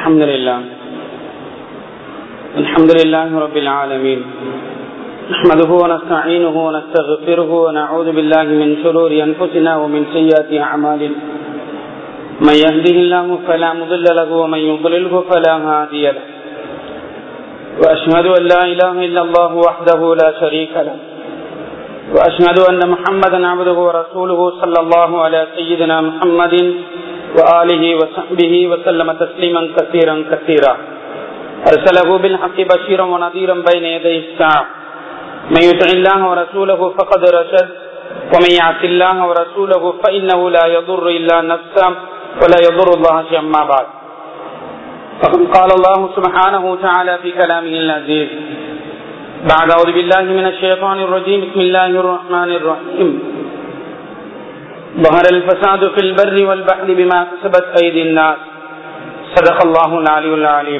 الحمد لله الحمد لله رب العالمين نحمده ونستعينه ونستغفره ونعوذ بالله من شرور أنفسنا ومن سيئات أعمالنا من يهده الله فلا مضل له ومن يضلله فلا هادي له وأشهد أن لا إله إلا الله وحده لا شريك له وأشهد أن محمدا عبده ورسوله صلى الله على سيدنا محمد وآله وصحبه وسلم تسليما كثيرا كثيرا أرسله بالحق بشيرا ونذيرا بين يدي الساعة من يطع الله ورسوله فقد رشد ومن يعص الله ورسوله فإنه لا يضر إلا نفسه ولا يضر الله شيئا ما بعد فقد قال الله سبحانه وتعالى في كلامه العزيز بعد أعوذ بالله من الشيطان الرجيم بسم الله الرحمن الرحيم ظهر الفساد في البر والبحر بما كسبت أيدي الناس صدق الله العلي العليم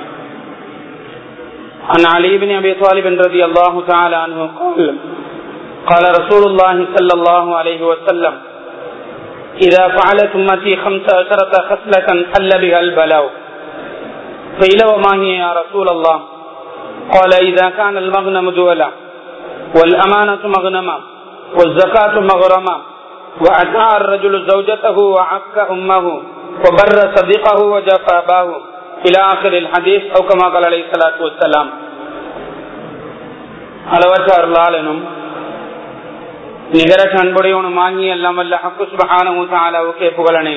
عن علي بن أبي طالب رضي الله تعالى عنه قال قال رسول الله صلى الله عليه وسلم إذا فعلت أمتي خمس عشرة خصلة حل بها البلاء قيل وما هي يا رسول الله قال إذا كان المغنم دولا والأمانة مغنما والزكاة مغرما وأتى الرجل زوجته وعك أمه وبر صديقه وجفى أباه إلى آخر الحديث أو كما قال عليه الصلاة والسلام அளவற்ற அருளாளனும் நிகரற்ற அன்புடையவனும் வாங்கி எல்லாம் வல்ல ஹக்கு சுபஹானவும் தாலாவுக்கே புகழனே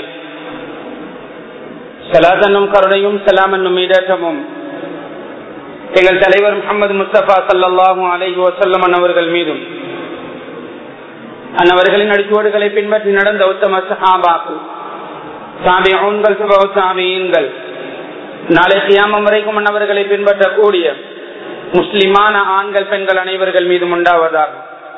சலாதன்னும் கருணையும் சலாம் என்னும் இடற்றமும் எங்கள் தலைவர் முகமது முஸ்தபா சல்லாஹூ அலைஹி வசல்லம் அன்னவர்கள் மீதும் அன்னவர்களின் அடிச்சுவடுகளை பின்பற்றி நடந்த உத்தம சஹாபாக்கு சாபியூன்கள் சுப சாபியன்கள் நாளை கியாமம் வரைக்கும் அன்னவர்களை பின்பற்றக்கூடிய முஸ்லிமான ஆண்கள் பெண்கள் அனைவர்கள் மீதும் உண்டாவதாக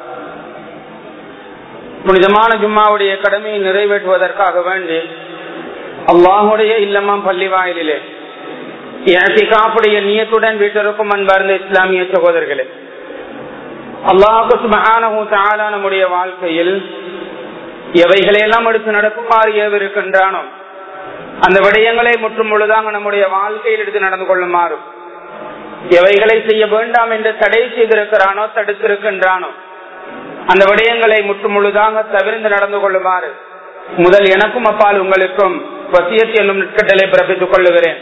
புனிதமான ஜும்மாவுடைய கடமையை நிறைவேற்றுவதற்காக வேண்டி அல்லாஹுடைய இல்லமாம் பள்ளி வாயிலே காப்புடைய நியத்துடன் வீட்டிற்கும் அன்பார்ந்த இஸ்லாமிய சகோதரர்களே அல்லாஹு சுபஹான நம்முடைய வாழ்க்கையில் எவைகளையெல்லாம் எடுத்து நடக்குமாறு ஏவிருக்கின்றானோ அந்த விடயங்களை முற்றும் முழுதாக நம்முடைய வாழ்க்கையில் எடுத்து நடந்து கொள்ளுமாறும் எவைகளை செய்ய வேண்டாம் என்று தடை செய்திருக்கிறானோ தடுத்திருக்கின்றானோ அந்த விடயங்களை முற்று முழுதாக தவிர்த்து நடந்து கொள்ளுமாறு முதல் எனக்கும் அப்பால் உங்களுக்கும் வசியத் என்னும் நிற்கட்டளை பிறப்பித்துக் கொள்ளுகிறேன்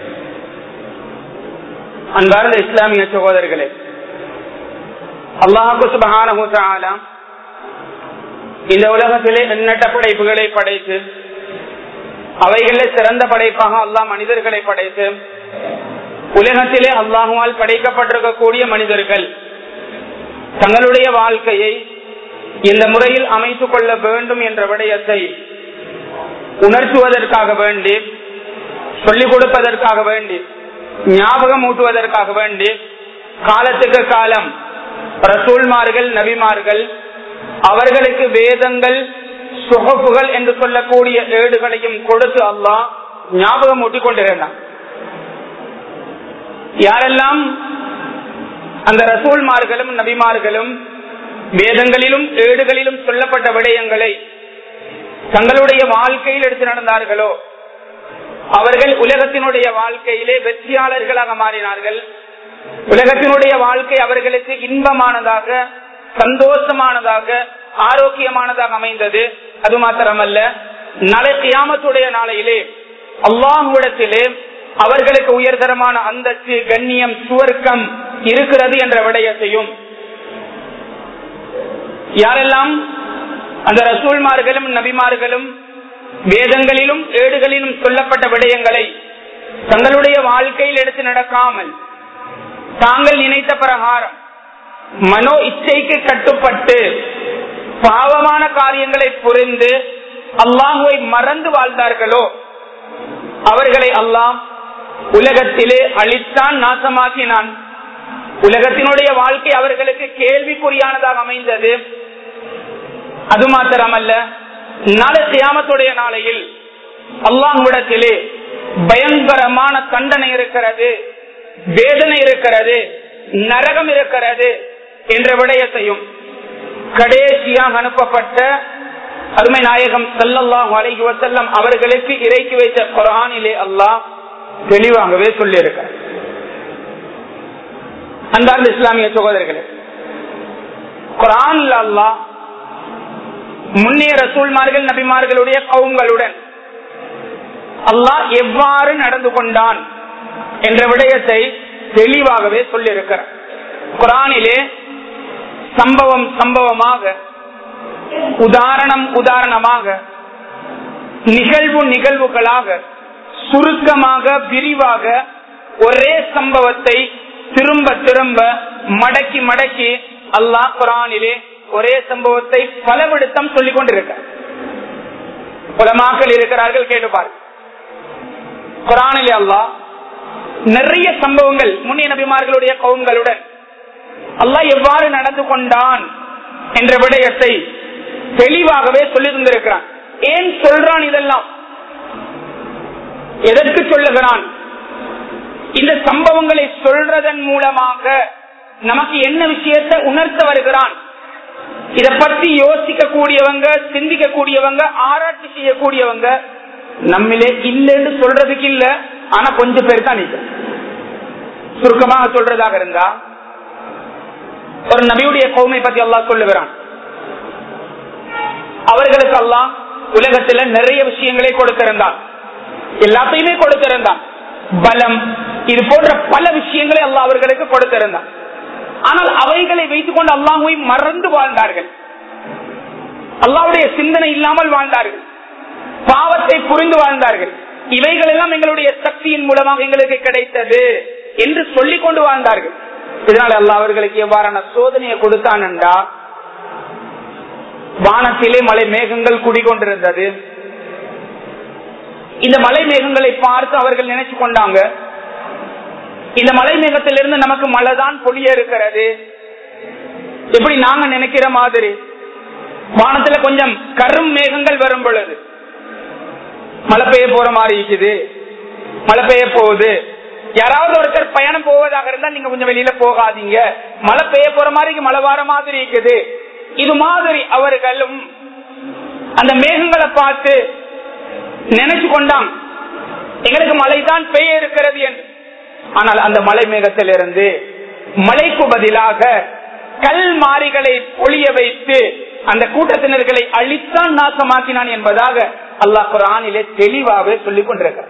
அன்பார்ந்த இஸ்லாமிய சகோதரர்களே அல்லாஹு சுபகான இந்த உலகத்திலே எண்ணற்ற படைப்புகளை படைத்து அவைகளில் சிறந்த படைப்பாக அல்லாஹ் மனிதர்களை படைத்து உலகத்திலே அல்லாஹுவால் படைக்கப்பட்டிருக்கக்கூடிய மனிதர்கள் தங்களுடைய வாழ்க்கையை இந்த முறையில் அமைத்துக் கொள்ள வேண்டும் என்ற விடயத்தை உணர்த்துவதற்காக வேண்டி சொல்லிக் கொடுப்பதற்காக வேண்டி ஞாபகம் ஊட்டுவதற்காக வேண்டி காலத்துக்கு காலம் ரசூல்மார்கள் நபிமார்கள் அவர்களுக்கு வேதங்கள் சுகப்புகள் என்று சொல்லக்கூடிய ஏடுகளையும் கொடுத்து அல்லாஹ் ஞாபகம் ஊட்டிக் கொண்டிருந்தான் யாரெல்லாம் அந்த ரசூல்மார்களும் நபிமார்களும் வேதங்களிலும் ஏடுகளிலும் சொல்லப்பட்ட விடயங்களை தங்களுடைய வாழ்க்கையில் எடுத்து நடந்தார்களோ அவர்கள் உலகத்தினுடைய வாழ்க்கையிலே வெற்றியாளர்களாக மாறினார்கள் உலகத்தினுடைய வாழ்க்கை அவர்களுக்கு இன்பமானதாக சந்தோஷமானதாக ஆரோக்கியமானதாக அமைந்தது அது மாத்திரமல்ல நாளை கியாமத்துடைய நாளையிலே அல்லாஹுடத்திலே அவர்களுக்கு உயர்தரமான அந்தஸ்து கண்ணியம் சுவர்க்கம் இருக்கிறது என்ற விடயத்தையும் யாரெல்லாம் அந்த ரசூல்மார்களும் நபிமார்களும் வேதங்களிலும் ஏடுகளிலும் சொல்லப்பட்ட விடயங்களை தங்களுடைய வாழ்க்கையில் எடுத்து நடக்காமல் தாங்கள் நினைத்த பிரகாரம் மனோ இச்சைக்கு கட்டுப்பட்டு பாவமான காரியங்களை புரிந்து அல்லாஹுவை மறந்து வாழ்ந்தார்களோ அவர்களை அல்லாம் உலகத்திலே அழித்தான் நாசமாக்கினான் உலகத்தினுடைய வாழ்க்கை அவர்களுக்கு கேள்விக்குறியானதாக அமைந்தது அது மாத்திரமல்ல நாளை சியாமத்துடைய நாளையில் அல்லாஹ்விடத்திலே பயங்கரமான தண்டனை இருக்கிறது வேதனை இருக்கிறது நரகம் இருக்கிறது என்ற விடயத்தையும் கடைசியாக அனுப்பப்பட்ட அருமை நாயகம் சல்லல்லாஹு அலைஹி வஸல்லம் அவர்களுக்கு இறக்கி வைத்த குரானிலே அல்லாஹ் தெளிவாகவே சொல்லி இருக்க அன்பார்ந்த இஸ்லாமிய சகோதரர்களே குரான் அல்லா முன்னே ரசூல்மார்கள் நபிமார்களுடைய கவுங்களுடன் அல்லாஹ் எவ்வாறு நடந்து கொண்டான் என்ற விடயத்தை தெளிவாகவே சொல்லியிருக்கிறார் குரானிலே சம்பவம் சம்பவமாக உதாரணம் உதாரணமாக நிகழ்வு நிகழ்வுகளாக சுருக்கமாக விரிவாக ஒரே சம்பவத்தை திரும்ப திரும்ப மடக்கி மடக்கி அல்லாஹ் குரானிலே ஒரே சம்பவத்தை பலவிடுத்தம் சொல்லிக் கொண்டிருக்க உலமாக்கள் இருக்கிறார்கள் கேட்டுப்பார் குரானிலே அல்லாஹ் நிறைய சம்பவங்கள் முன்னிய நபிமார்களுடைய கவுங்களுடன் அல்லாஹ் எவ்வாறு நடந்து கொண்டான் என்ற விடயத்தை தெளிவாகவே சொல்லி தந்திருக்கிறான் ஏன் சொல்றான் இதெல்லாம் எதற்கு சொல்லுகிறான் இந்த சம்பவங்களை சொல்றதன் மூலமாக நமக்கு என்ன விஷயத்தை உணர்த்த வருகிறான் இத பத்தி யோசிக்க கூடியவங்க சிந்திக்க கூடியவங்க ஆராய்ச்சி செய்யக்கூடியவங்க நம்மளே இல்லைன்னு சொல்றதுக்கு இல்ல ஆனா கொஞ்சம் பேர் தான் இது சுருக்கமாக சொல்றதாக இருந்தா ஒரு நபியுடைய கௌமை பத்தி அல்லாஹ் சொல்லுகிறான் அவர்களுக்கு அல்லாஹ் உலகத்துல நிறைய விஷயங்களை கொடுத்திருந்தான் எல்லாத்தையுமே கொடுத்திருந்தான் பலம் இது போன்ற பல விஷயங்களை அல்லாஹ் அவர்களுக்கு கொடுத்திருந்தான் ஆனால் அவைகளை வைத்துக் கொண்டு அல்லாஹுவை மறந்து வாழ்ந்தார்கள் அல்லாவுடைய சிந்தனை இல்லாமல் வாழ்ந்தார்கள் பாவத்தை புரிந்து வாழ்ந்தார்கள் இவைகள் எல்லாம் எங்களுடைய சக்தியின் மூலமாக எங்களுக்கு கிடைத்தது என்று சொல்லிக் கொண்டு வாழ்ந்தார்கள் இதனால் அல்லாஹ் அவர்களுக்கு எவ்வாறான சோதனையை கொடுத்தான் என்றா வானத்திலே மலை மேகங்கள் குடிகொண்டிருந்தது இந்த மலை மேகங்களை பார்த்து அவர்கள் நினைச்சு கொண்டாங்க இந்த மலை மேகத்திலிருந்து நமக்கு மழை தான் பொழிய இருக்கிறது எப்படி நாங்க நினைக்கிற மாதிரி வானத்துல கொஞ்சம் கரும் மேகங்கள் வரும் பொழுது மழை பெய்ய போற மாதிரி இருக்குது மழை பெய்ய போகுது யாராவது ஒருத்தர் பயணம் போவதாக இருந்தால் நீங்க கொஞ்சம் வெளியில போகாதீங்க மழை பெய்ய போற மாதிரி மழை வார மாதிரி இருக்குது இது மாதிரி அவர்களும் அந்த மேகங்களை பார்த்து நினைச்சு கொண்டான் எங்களுக்கு மழை தான் பெய்ய இருக்கிறது என்று ஆனால் அந்த மலை மேகத்திலிருந்து மழைக்கு பதிலாக கல் மாறிகளை பொழிய வைத்து அந்த கூட்டத்தினர்களை அழித்தான் நாசமாக்கினான் என்பதாக அல்லாஹ் குரானிலே தெளிவாகவே சொல்லிக் கொண்டிருக்கிறார்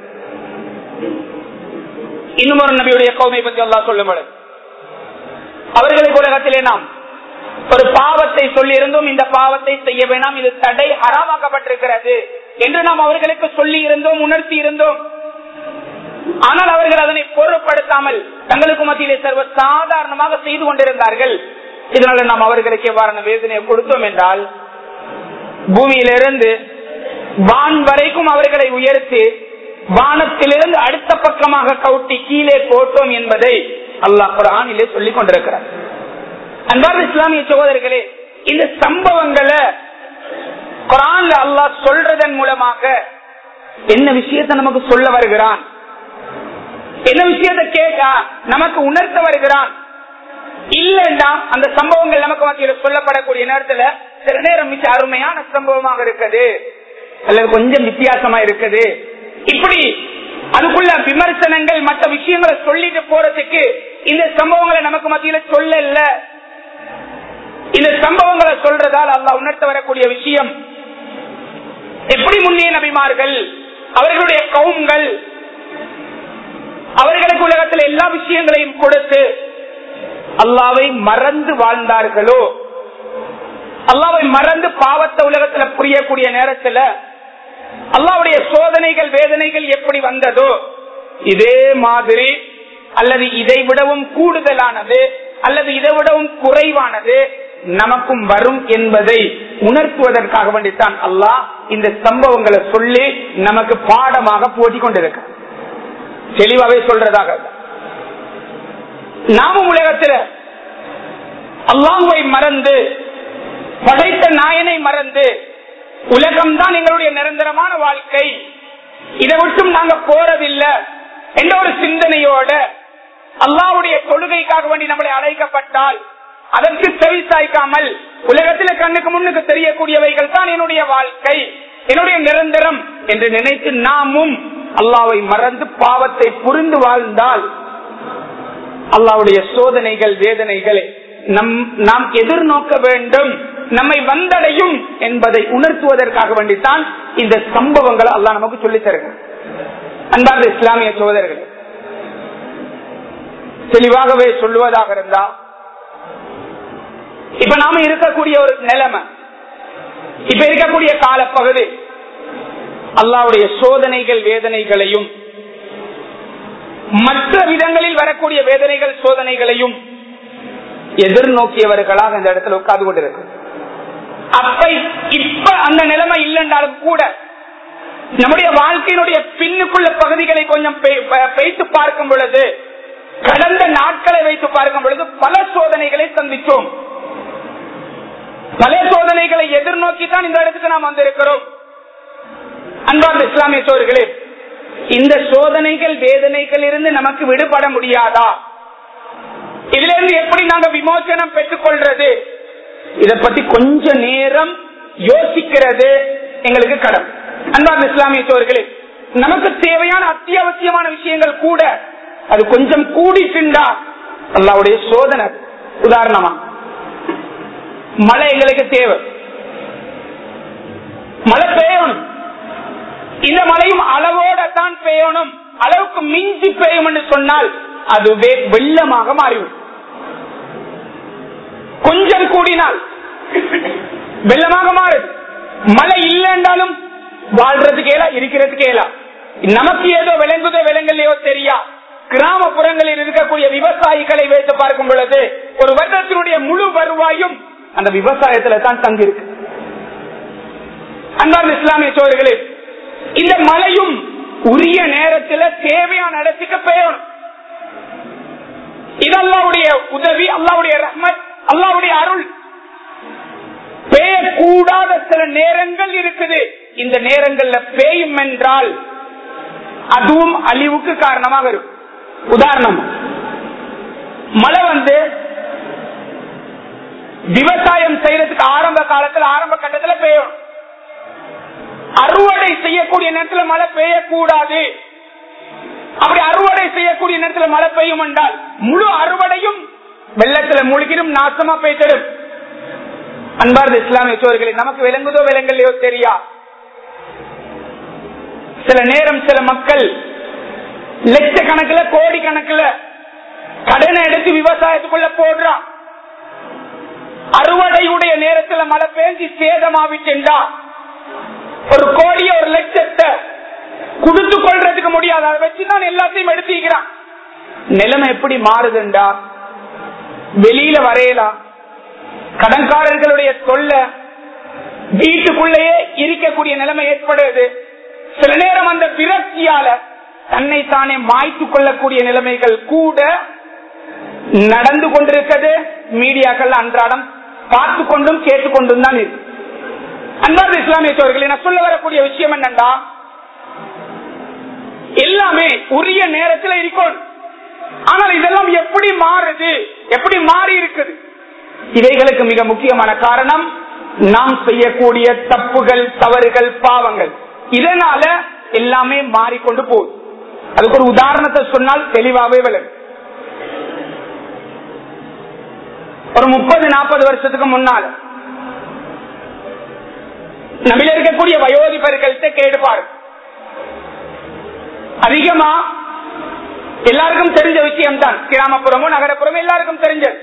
இன்னும் ஒரு நபியுடைய கௌமை பற்றி அல்லாஹ் சொல்லும் பொழுது அவர்களுக்கு உலகத்திலே நாம் ஒரு பாவத்தை சொல்லி இருந்தோம் இந்த பாவத்தை செய்ய வேண்டாம் இது தடை ஹராமாக்கப்பட்டிருக்கிறது என்று நாம் அவர்களுக்கு சொல்லி இருந்தோம் உணர்த்தி இருந்தோம் ஆனால் அவர்கள் அதனை பொருட்படுத்தாமல் தங்களுக்கு மத்தியிலே சர்வ சாதாரணமாக செய்து கொண்டிருந்தார்கள் இதனால நாம் அவர்களுக்கு எவ்வாறான வேதனையை கொடுத்தோம் என்றால் பூமியிலிருந்து வான் வரைக்கும் அவர்களை உயர்த்தி வானத்திலிருந்து அடுத்த பக்கமாக கவுட்டி கீழே போட்டோம் என்பதை அல்லாஹ் குரானிலே சொல்லிக் கொண்டிருக்கிறார் அன்பார்ந்த இஸ்லாமிய சகோதரர்களே இந்த சம்பவங்களை குரான்ல அல்லாஹ் சொல்றதன் மூலமாக என்ன விஷயத்தை நமக்கு சொல்ல வருகிறான் என்ன விஷயத்தை கேட்க நமக்கு உணர்த்த வருகிறான் இல்லைன்னா அந்த சம்பவங்கள் நமக்கு மத்தியில சொல்லப்படக்கூடிய நேரத்துல சில நேரம் மிச்ச அருமையான சம்பவமாக இருக்குது அல்லது கொஞ்சம் வித்தியாசமா இருக்குது இப்படி அதுக்குள்ள விமர்சனங்கள் மற்ற விஷயங்களை சொல்லிட்டு போறதுக்கு இந்த சம்பவங்களை நமக்கு மத்தியில சொல்லல இந்த சம்பவங்களை சொல்றதால் அல்ல உணர்த்த வரக்கூடிய விஷயம் எப்படி முன்னே நபிமார்கள் அவர்களுடைய கவுங்கள் அவர்களுக்கு உலகத்தில் எல்லா விஷயங்களையும் கொடுத்து அல்லாவை மறந்து வாழ்ந்தார்களோ அல்லாவை மறந்து பாவத்தை உலகத்துல புரியக்கூடிய நேரத்துல அல்லாவுடைய சோதனைகள் வேதனைகள் எப்படி வந்ததோ இதே மாதிரி அல்லது இதை விடவும் கூடுதலானது அல்லது இதை விடவும் குறைவானது நமக்கும் வரும் என்பதை உணர்த்துவதற்காக வேண்டித்தான் அல்லாஹ் இந்த சம்பவங்களை சொல்லி நமக்கு பாடமாக போட்டி கொண்டிருக்க தெளிவாகவே சொல்றதாக நாமும் உலகத்துல அல்லாஹுவை மறந்து படைத்த நாயனை மறந்து உலகம்தான் எங்களுடைய நிரந்தரமான வாழ்க்கை இதை விட்டும் நாங்க போறதில்லை என்ற ஒரு சிந்தனையோட அல்லாவுடைய தொழுகைக்காக வேண்டி நம்மளை அழைக்கப்பட்டால் அதற்கு செவி சாய்க்காமல் உலகத்துல கண்ணுக்கு முன்னுக்கு தெரியக்கூடியவைகள் தான் என்னுடைய வாழ்க்கை என்னுடைய நிரந்தரம் என்று நினைத்து நாமும் அல்லாவை மறந்து பாவத்தை புரிந்து வாழ்ந்தால் அல்லாவுடைய சோதனைகள் வேதனைகளை நம் நாம் எதிர்நோக்க வேண்டும் நம்மை வந்தடையும் என்பதை உணர்த்துவதற்காக வேண்டித்தான் இந்த சம்பவங்களை அல்லாஹ் நமக்கு சொல்லித் தருகிறார் அன்பார்ந்த இஸ்லாமிய சோதரர்கள் தெளிவாகவே சொல்லுவதாக இருந்தா இப்ப நாம இருக்கக்கூடிய ஒரு நிலைமை இப்ப இருக்கக்கூடிய காலப்பகுதி அல்லாவுடைய சோதனைகள் வேதனைகளையும் மற்ற விதங்களில் வரக்கூடிய வேதனைகள் சோதனைகளையும் எதிர்நோக்கியவர்களாக இந்த இடத்துல உட்கார்ந்து கொண்டிருக்கு அப்ப இப்ப அந்த நிலைமை இல்லைன்றாலும் கூட நம்முடைய வாழ்க்கையினுடைய பின்னுக்குள்ள பகுதிகளை கொஞ்சம் வைத்து பார்க்கும் பொழுது கடந்த நாட்களை வைத்து பார்க்கும் பொழுது பல சோதனைகளை சந்தித்தோம் பல சோதனைகளை எதிர்நோக்கி தான் இந்த இடத்துக்கு நாம் வந்திருக்கிறோம் அன்பார்ந்த இஸ்லாமிய சோர்களே இந்த சோதனைகள் வேதனைகள் இருந்து நமக்கு விடுபட முடியாதா இதுல இருந்து எப்படி நாங்க விமோசனம் பெற்றுக் கொள்றது இத பத்தி கொஞ்ச நேரம் யோசிக்கிறது எங்களுக்கு கடன் அன்பார்ந்த இஸ்லாமிய சோர்களே நமக்கு தேவையான அத்தியாவசியமான விஷயங்கள் கூட அது கொஞ்சம் கூடிட்டுண்டா அல்லாவுடைய சோதனை உதாரணமா மழை எங்களுக்கு தேவை மழை பெய்யணும் இந்த மழையும் அளவோட தான் பெய்யணும் அளவுக்கு மிஞ்சி பெய்யும் என்று சொன்னால் அதுவே வெள்ளமாக மாறிவிடும் கொஞ்சம் கூடினால் வெள்ளமாக மாறுது மழை இல்லைன்றாலும் வாழ்றதுக்கு ஏலா இருக்கிறதுக்கு ஏலா நமக்கு ஏதோ விளங்குதோ விலங்கலையோ தெரியா கிராமப்புறங்களில் இருக்கக்கூடிய விவசாயிகளை வைத்து பார்க்கும் பொழுது ஒரு வருடத்தினுடைய முழு வருவாயும் அந்த விவசாயத்துல தான் தங்கியிருக்கு அன்பார்ந்த இஸ்லாமிய சோழர்களே இந்த மழையும் உரிய நேரத்தில் தேவையான இடத்துக்கு பெய்யணும் இது அல்லாவுடைய உதவி அல்லாவுடைய ரஹ்மத் அல்லாவுடைய அருள் பெய்யக்கூடாத சில நேரங்கள் இருக்குது இந்த நேரங்கள்ல பெய்யும் என்றால் அதுவும் அழிவுக்கு காரணமாக இருக்கும் உதாரணம் மழை வந்து விவசாயம் செய்யறதுக்கு ஆரம்ப காலத்தில் ஆரம்ப கட்டத்தில் பெய்யும் அறுவடை செய்யக்கூடிய நேரத்தில் மழை பெய்யக்கூடாது அப்படி அறுவடை செய்யக்கூடிய நேரத்தில் மழை பெய்யும் என்றால் முழு அறுவடையும் வெள்ளத்துல மூழ்கிடும் நாசமா பெய்திடும் அன்பார்ந்த இஸ்லாமிய சோழர்களை நமக்கு விளங்குதோ விலங்கலையோ தெரியா சில நேரம் சில மக்கள் லட்சக்கணக்கில் கோடி கணக்கில் கடனை எடுத்து விவசாயத்துக்குள்ள போடுறான் அறுவடையுடைய நேரத்தில் மழை பெஞ்சு சேதமாவிட்டா ஒரு கோடிய ஒரு லட்சத்தை கொடுத்து கொள்றதுக்கு முடியாது அதை வச்சுதான் எல்லாத்தையும் எடுத்துக்கிறான் நிலைமை எப்படி மாறுதுண்டா வெளியில வரையலாம் கடன்காரர்களுடைய தொல்ல வீட்டுக்குள்ளேயே இருக்கக்கூடிய நிலைமை ஏற்படுது சில நேரம் அந்த விரக்தியால தன்னை தானே மாய்த்து கொள்ளக்கூடிய நிலைமைகள் கூட நடந்து கொண்டிருக்கிறது மீடியாக்கள் அன்றாடம் பார்த்து கொண்டும் கேட்டுக்கொண்டும் தான் இருக்கு அன்பார்ந்த இஸ்லாமிய சோழர்கள் நான் சொல்ல வரக்கூடிய விஷயம் என்னன்னா எல்லாமே உரிய நேரத்தில் இருக்கும் ஆனால் இதெல்லாம் எப்படி மாறுது எப்படி மாறி இருக்குது இவைகளுக்கு மிக முக்கியமான காரணம் நாம் செய்யக்கூடிய தப்புகள் தவறுகள் பாவங்கள் இதனால எல்லாமே மாறிக்கொண்டு போகுது அதுக்கு ஒரு உதாரணத்தை சொன்னால் தெளிவாகவே விளங்கும் ஒரு முப்பது நாற்பது வருஷத்துக்கு முன்னால நம்மள இருக்கக்கூடிய வயோதிபர்கள்ட்ட கேடுபாரு அதிகமா எல்லாருக்கும் தெரிஞ்ச விஷயம் தான் கிராமப்புறமோ நகரப்புறமோ எல்லாருக்கும் தெரிஞ்சது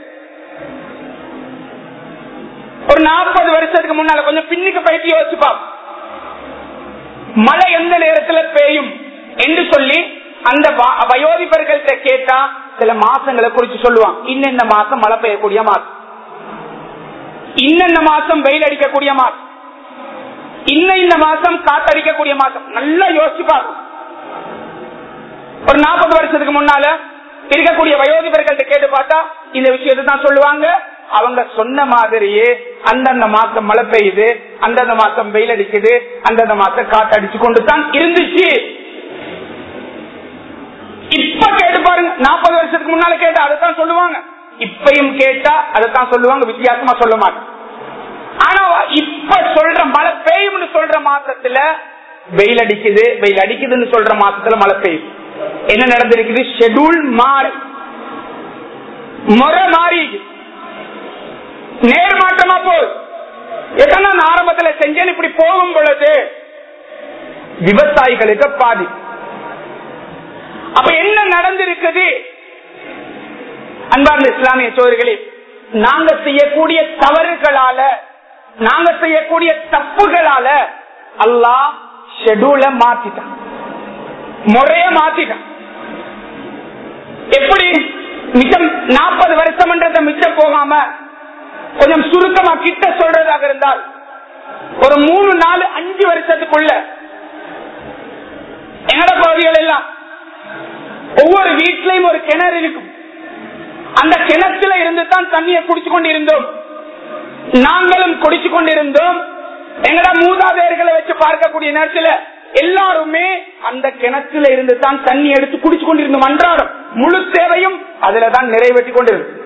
ஒரு நாற்பது வருஷத்துக்கு முன்னால கொஞ்சம் பின்னுக்கு பயிற்சி யோசிச்சு மழை எந்த நேரத்துல பெய்யும் என்று சொல்லி அந்த வயோதிபர்கள்ட்ட கேட்டா சில மாசங்களை குறிச்சு சொல்லுவான் இன்னென்ன மாசம் மழை பெய்யக்கூடிய மாசம் இன்னென்ன மாசம் வெயில் அடிக்கக்கூடிய மாசம் இன்ன இந்த மாசம் காத்தடிக்கக்கூடிய மாசம் நல்லா யோசிச்சு பார்க்கும் ஒரு நாற்பது வருஷத்துக்கு முன்னால இருக்கக்கூடிய வயோதிபர்கள்ட்ட கேட்டு பார்த்தா இந்த விஷயத்தை தான் சொல்லுவாங்க அவங்க சொன்ன மாதிரியே அந்தந்த மாசம் மழை பெய்யுது அந்தந்த மாசம் வெயில் அடிக்குது அந்தந்த மாசம் காத்து அடிச்சு கொண்டு தான் இருந்துச்சு இப்ப கேட்டு பாருங்க நாற்பது வருஷத்துக்கு முன்னால கேட்டா அதைத்தான் சொல்லுவாங்க இப்பயும் கேட்டா அதைத்தான் சொல்லுவாங்க வித்தியாசமா சொல்ல மாட்டேன் ஆனா இப்ப சொல்ற மழை பெய்யும்னு சொல்ற மாசத்துல வெயில் அடிக்குது வெயில் அடிக்குதுன்னு சொல்ற மாசத்துல மழை பெய்யுது என்ன நடந்திருக்குது ஷெட்யூல் மாறி முறை மாறி நேர்மாற்றமா போகுது எதனா நான் ஆரம்பத்துல செஞ்சேன் இப்படி போகும் பொழுது விவசாயிகளுக்கு பாதி அப்ப என்ன நடந்திருக்குது அன்பார்ந்த இஸ்லாமிய சோழர்களே நாங்க செய்யக்கூடிய தவறுகளால நாங்க செய்யக்கூடிய தப்புகளால அல்லாஹ் ஷெடியூல மாத்திட்டான் முறைய மாத்திட்டான் எப்படி மிச்சம் நாற்பது வருஷம்ன்றத மிச்சம் போகாம கொஞ்சம் சுருக்கமா கிட்ட சொல்றதாக இருந்தால் ஒரு மூணு நாலு அஞ்சு வருஷத்துக்குள்ள எங்கட பகுதிகள் எல்லாம் ஒவ்வொரு வீட்லயும் ஒரு கிணறு இருக்கும் அந்த கிணத்துல இருந்து தான் தண்ணியை குடிச்சு கொண்டிருந்தோம் நாங்களும் குடிச்சு கொண்டிருந்தோம் எங்கட மூதாதையர்களை வச்சு பார்க்கக்கூடிய நேரத்துல எல்லாருமே அந்த கிணத்துல இருந்து தான் தண்ணி எடுத்து குடிச்சு கொண்டிருந்தோம் அன்றாடம் முழு தேவையும் அதுல தான் நிறைவேற்றி கொண்டிருந்தோம்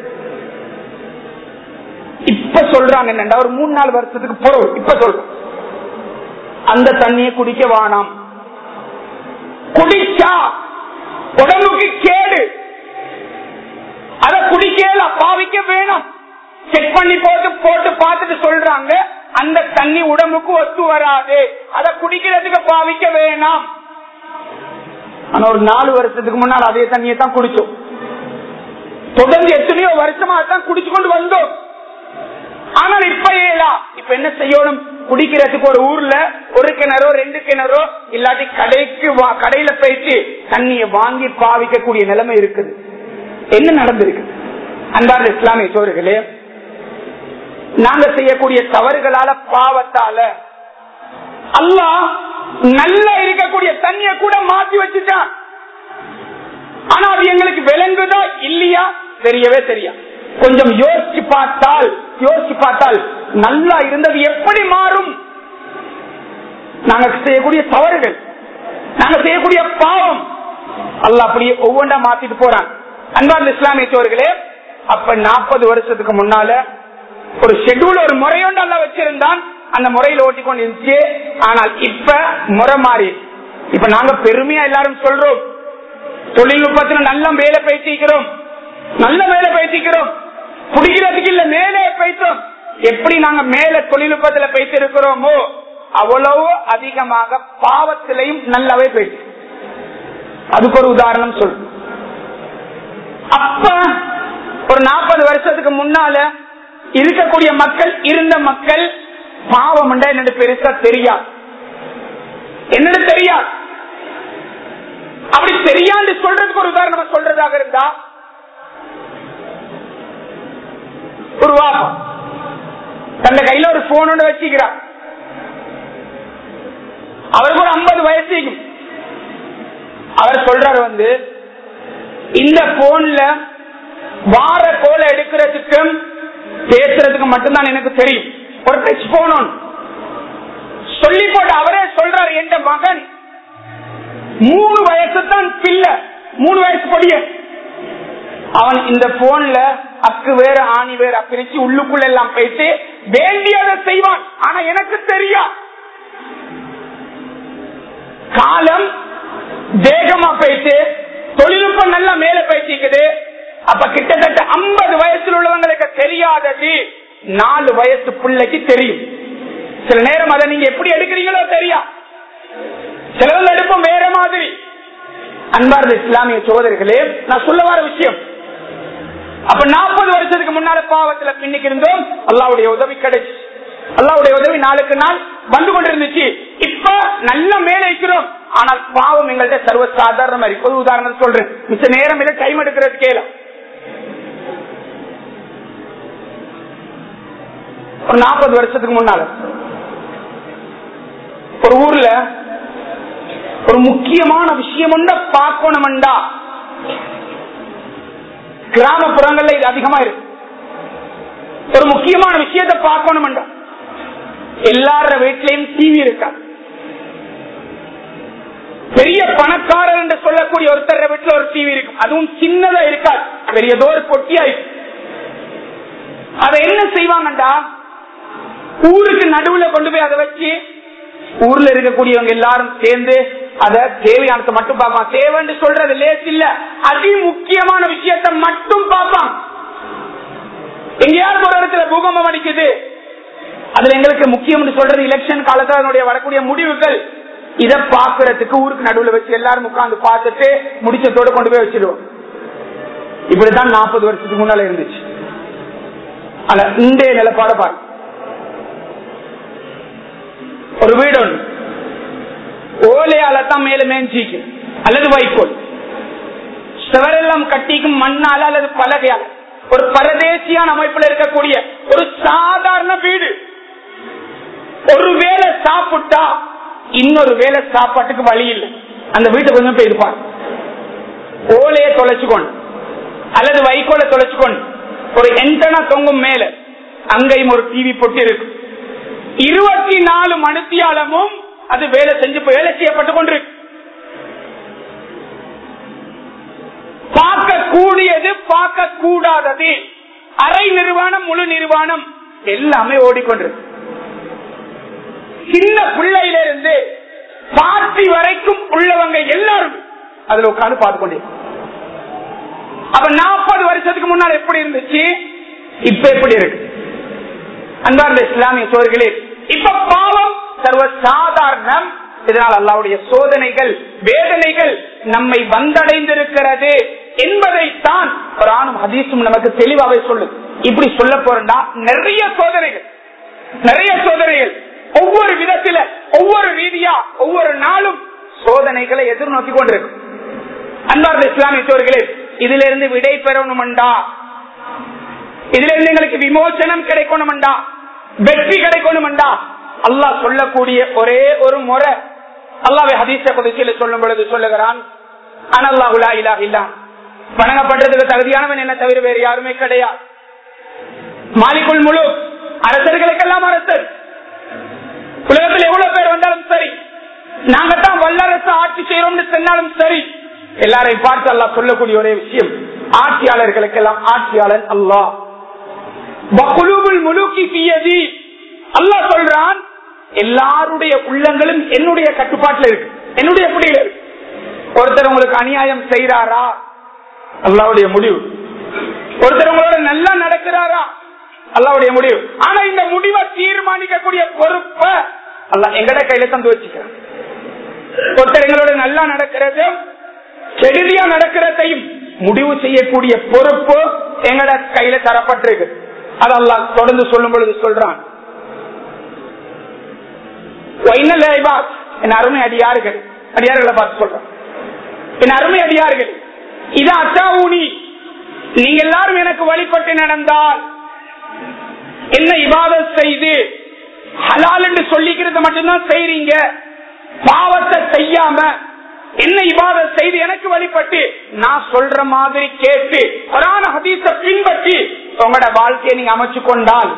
இப்ப சொல்றாங்க என்னண்டா ஒரு மூணு நாலு வருஷத்துக்கு பொருள் இப்ப சொல்றோம் அந்த தண்ணியை குடிக்க வேணாம் குடிச்சா உடம்புக்கு கேடு அத குடிக்கல பாவிக்க வேணும் செக் பண்ணி போட்டு போட்டு பார்த்துட்டு சொல்றாங்க அந்த தண்ணி உடம்புக்கு ஒத்து வராது அத குடிக்கிறதுக்கு பாவிக்க வேணாம் ஆனா ஒரு நாலு வருஷத்துக்கு முன்னால் அதே தண்ணியை தான் குடிச்சோம் தொடர்ந்து எத்தனையோ வருஷமா தான் குடிச்சு கொண்டு வந்தோம் ஆனால் இப்ப ஏலா இப்ப என்ன செய்யணும் குடிக்கிறதுக்கு ஒரு ஊர்ல ஒரு கிணறோ ரெண்டு கிணறோ இல்லாட்டி கடைக்கு வா- கடையில போயிட்டு தண்ணியை வாங்கி பாவிக்கக்கூடிய நிலைமை இருக்குது என்ன நடந்திருக்கு அன்பார்ந்த இஸ்லாமிய சோர்களே நாங்க செய்யக்கூடிய தவறுகளால பாவத்தால அல்லாஹ் நல்லா இருக்கக்கூடிய தண்ணிய கூட மாத்தி வச்சுட்டான் ஆனா அது எங்களுக்கு விளங்குதா இல்லையா தெரியவே தெரியா கொஞ்சம் யோசிச்சு பார்த்தால் யோசிச்சு பார்த்தால் நல்லா இருந்தது எப்படி மாறும் நாங்க செய்யக்கூடிய தவறுகள் நாங்க செய்யக்கூடிய பாவம் அல்ல அப்படியே ஒவ்வொன்றா மாத்திட்டு போறான் அன்பார்ந்த இஸ்லாமிய சோர்களே அப்ப நாற்பது வருஷத்துக்கு முன்னால ஒரு ஷெட்யூல் ஒரு முறையோண்டு அல்ல வச்சிருந்தான் அந்த முறையில ஓட்டிக்கொண்டு இருந்துச்சு ஆனால் இப்ப முறை மாறி இப்ப நாங்க பெருமையா எல்லாரும் சொல்றோம் தொழில்நுட்பத்துல நல்ல வேலை பேசிக்கிறோம் நல்ல வேலை பேசிக்கிறோம் குடிக்கிறதுக்கு இல்ல மேலே பேசோம் எப்படி நாங்க மேல தொழில்நுட்பத்துல பேசிருக்கிறோமோ அவ்வளவு அதிகமாக பாவத்திலையும் நல்லாவே பேசு அதுக்கு ஒரு உதாரணம் சொல்லு அப்ப ஒரு நாற்பது வருஷத்துக்கு முன்னால இருக்கக்கூடிய மக்கள் இருந்த மக்கள் பாவம் என்னன்னு பெருசா தெரியாது என்னன்னு தெரியாது அப்படி தெரியாது சொல்றதுக்கு ஒரு உதாரணம் சொல்றதாக இருந்தா ஒரு வாப்பா தந்த கையில ஒரு போன் ஒன்று வச்சுக்கிறார் அவருக்கு ஒரு ஐம்பது வயசு இருக்கும். அவர் சொல்றாரு வந்து இந்த போன்ல வார கோலை எடுக்கிறதுக்கும் பேசுறதுக்கு மட்டும்தான் எனக்கு தெரியும் ஒரு டச் போன் சொல்லி போட்டு அவரே சொல்றாரு என் மகன் மூணு வயசு தான் பிள்ளை மூணு வயசு படிய அவன் இந்த போன்ல அக்கு வேற ஆணி வேற பிரிச்சு உள்ளுக்குள்ள எல்லாம் போயிட்டு வேண்டியதை செய்வான் ஆனா எனக்கு தெரியா காலம் வேகமா போயிட்டு தொழில்நுட்பம் நல்லா மேல போயிட்டு அப்ப கிட்டத்தட்ட ஐம்பது வயசுல உள்ளவங்களுக்கு தெரியாதது நாலு வயசு பிள்ளைக்கு தெரியும் சில நேரம் அதை நீங்க எப்படி எடுக்கிறீங்களோ தெரியா சிலவங்க எடுப்போம் வேற மாதிரி அன்பார்ந்த இஸ்லாமிய சோதர்களே நான் சொல்ல வர விஷயம் அப்ப நாற்பது வருஷத்துக்கு முன்னால பாவத்துல பின்னிக்கு இருந்தோம் அல்லாவுடைய உதவி கிடைச்சு அல்லாவுடைய உதவி நாளுக்கு நாள் வந்து கொண்டிருந்துச்சு இப்ப நல்ல மேல இருக்கிறோம் ஆனால் பாவம் எங்கள்கிட்ட சர்வ சாதாரணமா இருக்கு ஒரு உதாரணம் சொல்றேன் மிச்ச நேரம் இல்ல டைம் எடுக்கிறது கேள ஒரு நாற்பது வருஷத்துக்கு முன்னால ஒரு ஊர்ல ஒரு முக்கியமான விஷயம் ஒன்ற பார்க்கணும்டா கிராமப்புறங்கள்ல இது அதிகமா இருக்கு ஒரு முக்கியமான விஷயத்தை பார்க்கணும்டா எல்லார வீட்லயும் டிவி இருக்கா பெரிய பணக்காரர் என்று சொல்லக்கூடிய ஒருத்தர் வீட்டுல ஒரு டிவி இருக்கும் அதுவும் சின்னதா இருக்காது பெரியதோ ஒரு பொட்டியா இருக்கும் அதை என்ன செய்வாங்கண்டா ஊருக்கு நடுவுல கொண்டு போய் அதை வச்சு ஊர்ல இருக்கக்கூடியவங்க எல்லாரும் சேர்ந்து அத தேவையானதை மட்டும் பார்ப்பான் தேவைன்னு சொல்றது லேஸ் இல்ல அதி முக்கியமான விஷயத்தை மட்டும் பார்ப்பான் எங்கேயாவது ஒரு இடத்துல பூகம்பம் அடிக்குது அதுல எங்களுக்கு முக்கியம் சொல்றது எலெக்ஷன் காலத்துல அதனுடைய வரக்கூடிய முடிவுகள் இத பாக்குறதுக்கு ஊருக்கு நடுவுல வச்சு எல்லாரும் உட்கார்ந்து பார்த்துட்டு முடிச்சத்தோட கொண்டு போய் வச்சிருவோம் இப்படித்தான் நாற்பது வருஷத்துக்கு முன்னால இருந்துச்சு ஆனா இன்றைய நிலப்பாட பாரு ஒரு வீடு ஒன்று ஓலையால தான் மேல மேஞ்சிக்கு அல்லது வைக்கோல் சுவரெல்லாம் கட்டிக்கும் மண்ணால அல்லது பலகையால ஒரு பரதேசியான அமைப்புல இருக்கக்கூடிய ஒரு சாதாரண வீடு ஒரு வேளை சாப்பிட்டா இன்னொரு வேளை சாப்பாட்டுக்கு வழி இல்லை அந்த வீட்டை கொஞ்சம் போய் இருப்பார் ஓலையை தொலைச்சுக்கொண்டு அல்லது வைக்கோலை தொலைச்சுக்கொண்டு ஒரு என்டனா தொங்கும் மேல அங்கேயும் ஒரு டிவி பொட்டி இருக்கு இருபத்தி நாலு மணித்தியாலமும் அது வேலை செஞ்சு வேலை செய்யப்பட்டு கொண்டிருக்கு பார்க்க கூடியது பார்க்க கூடாதது அரை நிர்வாணம் முழு நிர்வாணம் எல்லாமே ஓடிக்கொண்டிருக்கு சின்ன பிள்ளையில இருந்து பாட்டி வரைக்கும் உள்ளவங்க எல்லாரும் அதுல உட்கார்ந்து பார்த்து கொண்டே அப்ப நாற்பது வருஷத்துக்கு முன்னால் எப்படி இருந்துச்சு இப்ப எப்படி இருக்கு அன்பார்ந்த இஸ்லாமிய சோர்களே இப்ப பாவம் சர்வ சாதாரணம் இதனால் அல்லாவுடைய சோதனைகள் வேதனைகள் நம்மை வந்தடைந்திருக்கிறது என்பதைத்தான் குரானும் ஹதீஸும் நமக்கு தெளிவாக சொல்லுது இப்படி சொல்ல போறா நிறைய சோதனைகள் நிறைய சோதனைகள் ஒவ்வொரு விதத்தில ஒவ்வொரு ரீதியா ஒவ்வொரு நாளும் சோதனைகளை எதிர்நோக்கி கொண்டிருக்கும் அன்பார்ந்த இஸ்லாமிய சோர்களே இதுல இருந்து விடை பெறணும்டா இதுல இருந்து எங்களுக்கு விமோசனம் கிடைக்கணும்டா வெற்றி கிடைக்கணும்டா அல்லாஹ் சொல்லக்கூடிய ஒரே ஒரு முறை அல்லாவை ஹதீச குதிச்சியில சொல்லும் பொழுது சொல்லுகிறான் அனல்லாஹுலா இலா இல்லா வணங்கப்படுறதுக்கு தகுதியானவன் என்ன தவிர வேறு யாருமே கிடையாது மாலிக்குள் முழு அரசர்களுக்கெல்லாம் அரசர் உலகத்தில் எவ்வளவு பேர் வந்தாலும் சரி நாங்க தான் வல்லரசு ஆட்சி செய்யறோம்னு சொன்னாலும் சரி எல்லாரையும் பார்த்து அல்லாஹ் சொல்லக்கூடிய ஒரே விஷயம் ஆட்சியாளர்களுக்கெல்லாம் ஆட்சியாளன் அல்லாஹ் முழுக்கி தீயதி அல்லாஹ் சொல்றான் எல்லாருடைய உள்ளங்களும் என்னுடைய கட்டுப்பாட்டுல இருக்கு என்னுடைய பிடியில இருக்கு ஒருத்தர் உங்களுக்கு அநியாயம் செய்யறாரா அல்லாவுடைய முடிவு ஒருத்தர் உங்களோட நல்லா நடக்கிறாரா அல்லாவுடைய முடிவு ஆனா இந்த முடிவை தீர்மானிக்கக்கூடிய பொறுப்பை அல்ல எங்கட கையில தந்து வச்சுக்கிறேன் ஒருத்தர் எங்களோட நல்லா நடக்கிறது கெடுதியா நடக்கிறதையும் முடிவு செய்யக்கூடிய பொறுப்பு எங்கட கையில தரப்பட்டிருக்கு அதெல்லாம் தொடர்ந்து சொல்லும் பொழுது சொல்றான் என் அருமை அடியார்கள் அடியார்களை பார்த்து சொல்றான் என் அருமை அடியார்கள் இது அச்சாவூனி நீங்க எல்லாரும் எனக்கு வழிபட்டு நடந்தால் என்ன இபாதத் செய்து ஹலால் என்று சொல்லிக்கிறது மட்டும்தான் செய்றீங்க பாவத்தை செய்யாம என்ன இபாத செய்து எனக்கு வழிபட்டு நான் சொல்ற மாதிரி கேட்டு குரான ஹதீஸ பின்பற்றி உங்களோட வாழ்க்கையை நீங்க அமைச்சு கொண்டால்